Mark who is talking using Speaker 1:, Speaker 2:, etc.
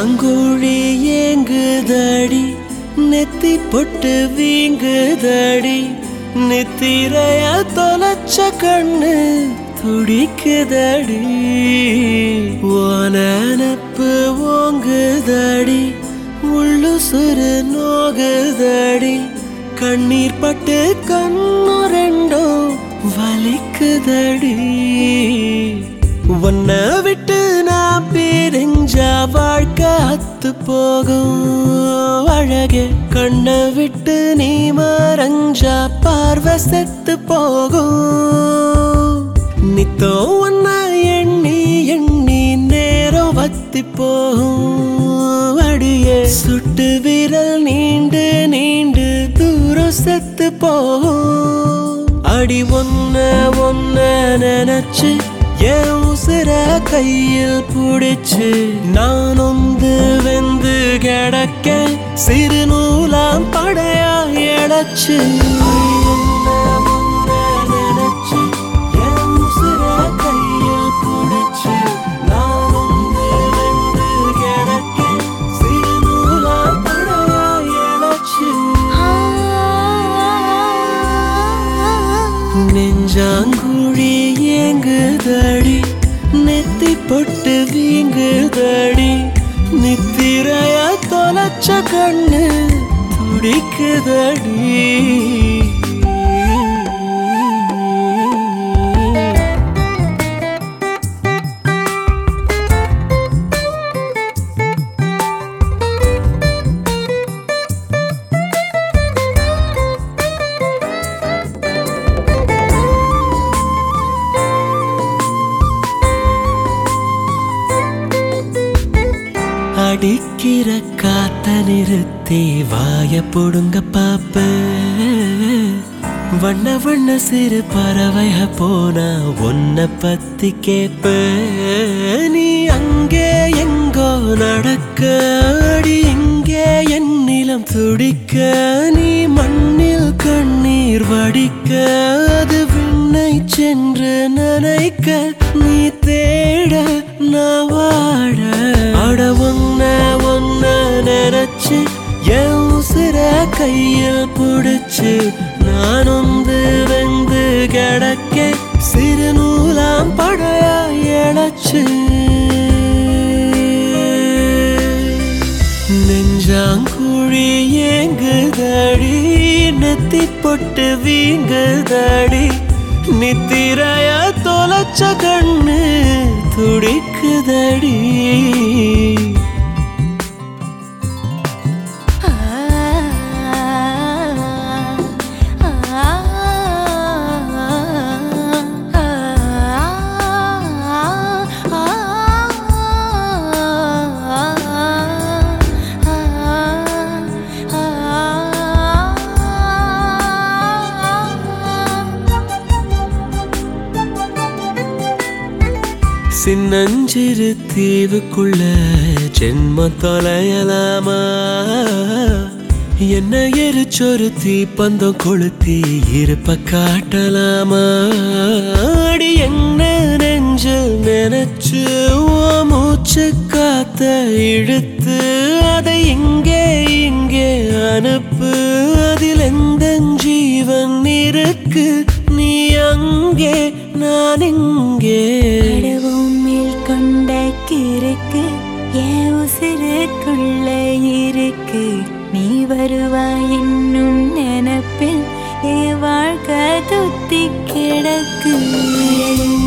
Speaker 1: நெஞ்சாங்குழி ஏங்குதடி நெத்தி பொட்டு வீங்குதடி நித்திரைய தொலைச்ச கண்ணு துடிக்குதடி ஓனப்பு ஓங்குதடி உள்ளு சுரு நோகுதடி கண்ணீர் பட்டு கண்ணு ரெண்டும் வலிக்குதடி உன்னை விட்டு நான் பிரிஞ்சா வாழ்க்கை அத்து போகும் அழகே கண்ணை விட்டு நீ மறைஞ்சா பார்வை செத்து போகும் நித்தோ உன்னை எண்ணி எண்ணி நேரம் வத்தி போகும் அடியே சுட்டு விரல் நீண்டு நீண்டு தூரம் செத்து போகும் அடி ஒன்ன ஒன்ன நினைச்சு என் உசுர கையில் புடிச்சு நான் ஒந்து வெந்து கிடக்க சிறு நூலாம் படையா எழச்சு அடி ஒன்ன ஒன்ன நினைச்சு என் உசுர கையில் புடிச்சு நான் ஒந்து வெந்து கிடக்க சிறு நூலாம் படையா எழச்சு நெஞ்சாங்குழி ஏங்குதடி நெத்தி பொட்டு வீங்குதடி நித்திரைய தொலைச்ச கண்ணு துடிக்குதடி அடிக்கிற காத்த நிறுத்தி வாய புடுங்க பாப்ப வண்ண வண்ண சிறு பறவைக போனா உன்னை பத்தி கேப்ப நீ அங்கே எங்கோ நடக்க அடி இங்கே என் நிலம் துடிக்க நீ மண்ணில் கண்ணீர் வடிக்க அது விண்ணை சென்று நனைக்க நீ தேட நான் வாழ அட ஒன்ன ஒன்ன நினைச்சு என் உசுர கையில் புடிச்சு நான் வந்து வெந்து கிடக்க சிறு நூலாம் படையா எழச்சு நெஞ்சாங்குழி ஏங்குதடி நெத்தி பொட்டு வீங்குதடி நித்திரைய தொலைச்ச கண்ணு துடிக்குதடி சின்னஞ்சிறு தீவுக்குள்ள ஜென்ம தொலையலாமா என்ன எரிச்சொரு தீப்பந்தம் கொளுத்தி இருப்ப காட்டலாமா அடி என்ன நெஞ்சில் நினைச்சு ஓ மூச்சு காத்த இழுத்து அதை இங்கே இங்கே அனுப்பு அதில் எந்த ஜீவன் இருக்கு நீ அங்கே நான் இங்கே
Speaker 2: கடவுமில் கொண்ட கிறுக்கு என் உசிருக்குள்ள இருக்கு நீ வருவாய் என்னும் நினப்பில் என் வாழ்க்கை துத்தி கிடக்கு